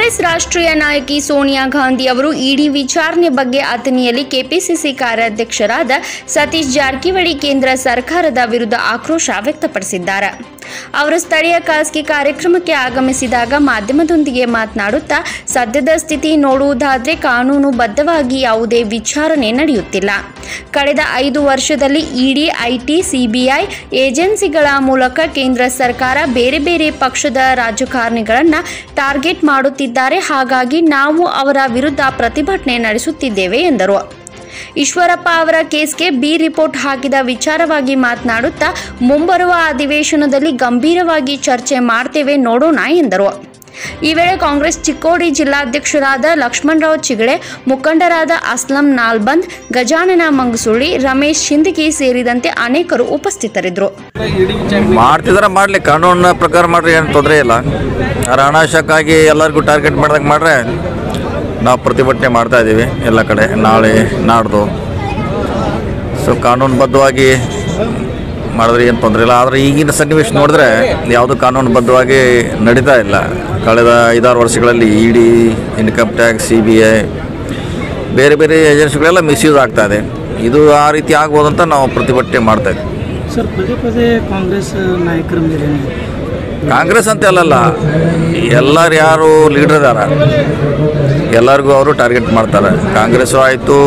ಕಾಂಗ್ರೆಸ್ ರಾಷ್ಟ್ರೀಯ ನಾಯಕಿ ಸೋನಿಯಾ ಗಾಂಧಿ ಅವರು ಇಡಿ ವಿಚಾರಣೆ ಬಗ್ಗೆ ಅಥಣಿಯಲ್ಲಿ ಕೆಪಿಸಿಸಿ ಕಾರ್ಯಾಧ್ಯಕ್ಷರಾದ ಸತೀಶ್ ಜಾರಕಿಹೊಳಿ ಕೇಂದ್ರ ಸರ್ಕಾರದ ವಿರುದ್ಧ ಆಕ್ರೋಶ ವ್ಯಕ್ತಪಡಿಸಿದ್ದಾರೆ ಅವರು ಸ್ಥಳೀಯ ಖಾಸಗಿ ಕಾರ್ಯಕ್ರಮಕ್ಕೆ ಆಗಮಿಸಿದಾಗ ಮಾಧ್ಯಮದೊಂದಿಗೆ ಮಾತನಾಡುತ್ತಾ ಸದ್ಯದ ಸ್ಥಿತಿ ನೋಡುವುದಾದರೆ ಕಾನೂನುಬದ್ಧವಾಗಿ ಯಾವುದೇ ವಿಚಾರಣೆ ನಡೆಯುತ್ತಿಲ್ಲ ಕಳೆದ ಐದು ವರ್ಷದಲ್ಲಿ ಇಡಿ ಐಟಿ ಸಿಬಿಐ ಏಜೆನ್ಸಿಗಳ ಮೂಲಕ ಕೇಂದ್ರ ಸರ್ಕಾರ ಬೇರೆ ಬೇರೆ ಪಕ್ಷದ ರಾಜಕಾರಣಿಗಳನ್ನು ಟಾರ್ಗೆಟ್ ಮಾಡುತ್ತಿದ್ದಾರೆ ಹಾಗಾಗಿ ನಾವು ಅವರ ವಿರುದ್ಧ ಪ್ರತಿಭಟನೆ ನಡೆಸುತ್ತಿದ್ದೇವೆ ಎಂದರು ಈಶ್ವರಪ್ಪ ಅವರ ಕೇಸ್ಗೆ ಬಿ ರಿಪೋರ್ಟ್ ಹಾಕಿದ ವಿಚಾರವಾಗಿ ಮಾತನಾಡುತ್ತಾ ಮುಂಬರುವ ಅಧಿವೇಶನದಲ್ಲಿ ಗಂಭೀರವಾಗಿ ಚರ್ಚೆ ಮಾಡ್ತೇವೆ ನೋಡೋಣ ಎಂದರು ಈ ವೇಳೆ ಕಾಂಗ್ರೆಸ್ ಚಿಕ್ಕೋಡಿ ಜಿಲ್ಲಾಧ್ಯಕ್ಷರಾದ ಲಕ್ಷ್ಮಣರಾವ್ ಚಿಗಳೆ ಮುಖಂಡರಾದ ಅಸ್ಲಂ ನಾಲ್ಬಂದ್ ಗಜಾನನ ಮಂಗಸುಳಿ ರಮೇಶ್ ಶಿಂದಗಿ ಸೇರಿದಂತೆ ಅನೇಕರು ಉಪಸ್ಥಿತರಿದ್ದರು ಮಾಡ್ತಿದಾರೆ ಮಾಡಲಿ ಕಾನೂನಿನ ಪ್ರಕಾರ ಮಾಡ್ರಿ ಏನು ತೊಂದರೆ ಇಲ್ಲ ಆದ್ರೆ ಹಣಾಶಕ್ಕಾಗಿ ಎಲ್ಲರಿಗೂ ಟಾರ್ಗೆಟ್ ಮಾಡ್ದಂಗೆ ಮಾಡ್ರೆ ನಾವು ಪ್ರತಿಭಟನೆ ಮಾಡ್ತಾ ಇದ್ದೀವಿ ಎಲ್ಲ ಕಡೆ ನಾಳೆ ನಾಡ್ದು ಸೊ ಕಾನೂನುಬದ್ಧವಾಗಿ ಮಾಡಿದ್ರೆ ಏನು ತೊಂದರೆ ಇಲ್ಲ ಆದರೆ ಈಗಿನ ಸನ್ನಿವೇಶ ನೋಡಿದ್ರೆ ಯಾವುದು ಕಾನೂನುಬದ್ಧವಾಗಿ ನಡೀತಾ ಇಲ್ಲ ಕಳೆದ ಐದಾರು ವರ್ಷಗಳಲ್ಲಿ E D income tax C B I ಬೇರೆ ಬೇರೆ ಏಜೆನ್ಸಿಗಳೆಲ್ಲ ಮಿಸ್ಯೂಸ್ ಆಗ್ತಾ ಇದೆ ಇದು ಆ ರೀತಿ ಆಗ್ಬೋದು ಅಂತ ನಾವು ಪ್ರತಿಭಟನೆ ಮಾಡ್ತಾ ಇದ್ದೀವಿ ಸರ್ ಪದೇ ಪದೇ ಕಾಂಗ್ರೆಸ್ ನಾಯಕರ ಮೇಲೆ ಕಾಂಗ್ರೆಸ್ ಅಂತ ಅಲ್ಲಲ್ಲ ಎಲ್ಲರು ಯಾರು ಲೀಡರ್ ಇದಾರ ಎಲ್ಲರಿಗೂ ಅವರು ಟಾರ್ಗೆಟ್ ಮಾಡ್ತಾರೆ ಕಾಂಗ್ರೆಸ್ಸು ಆಯಿತು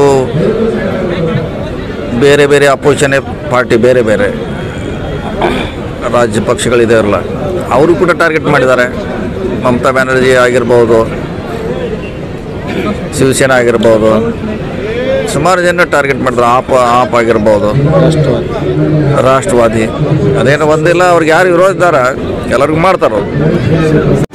ಬೇರೆ ಬೇರೆ ಅಪೋಸಿಷನ್ ಪಾರ್ಟಿ ಬೇರೆ ಬೇರೆ ರಾಜ್ಯ ಪಕ್ಷಗಳಿದಾರಲ್ಲ ಅವರು ಕೂಡ ಟಾರ್ಗೆಟ್ ಮಾಡಿದ್ದಾರೆ ಮಮತಾ ಬ್ಯಾನರ್ಜಿ ಆಗಿರ್ಬೋದು ಶಿವಸೇನಾ ಆಗಿರ್ಬೋದು ಸುಮಾರು ಜನ ಟಾರ್ಗೆಟ್ ಮಾಡಿದ್ರು ಆಪ್ ಆಪ್ ಆಗಿರ್ಬೋದು ರಾಷ್ಟ್ರವಾದಿ ಅದೇನು ಒಂದಿಲ್ಲ ಅವ್ರಿಗೆ ಯಾರು ವಿರೋಧ ಇದ್ದಾರ ಎಲ್ಲರಿಗೂ ಮಾಡ್ತಾರೆ ಅವ್ರು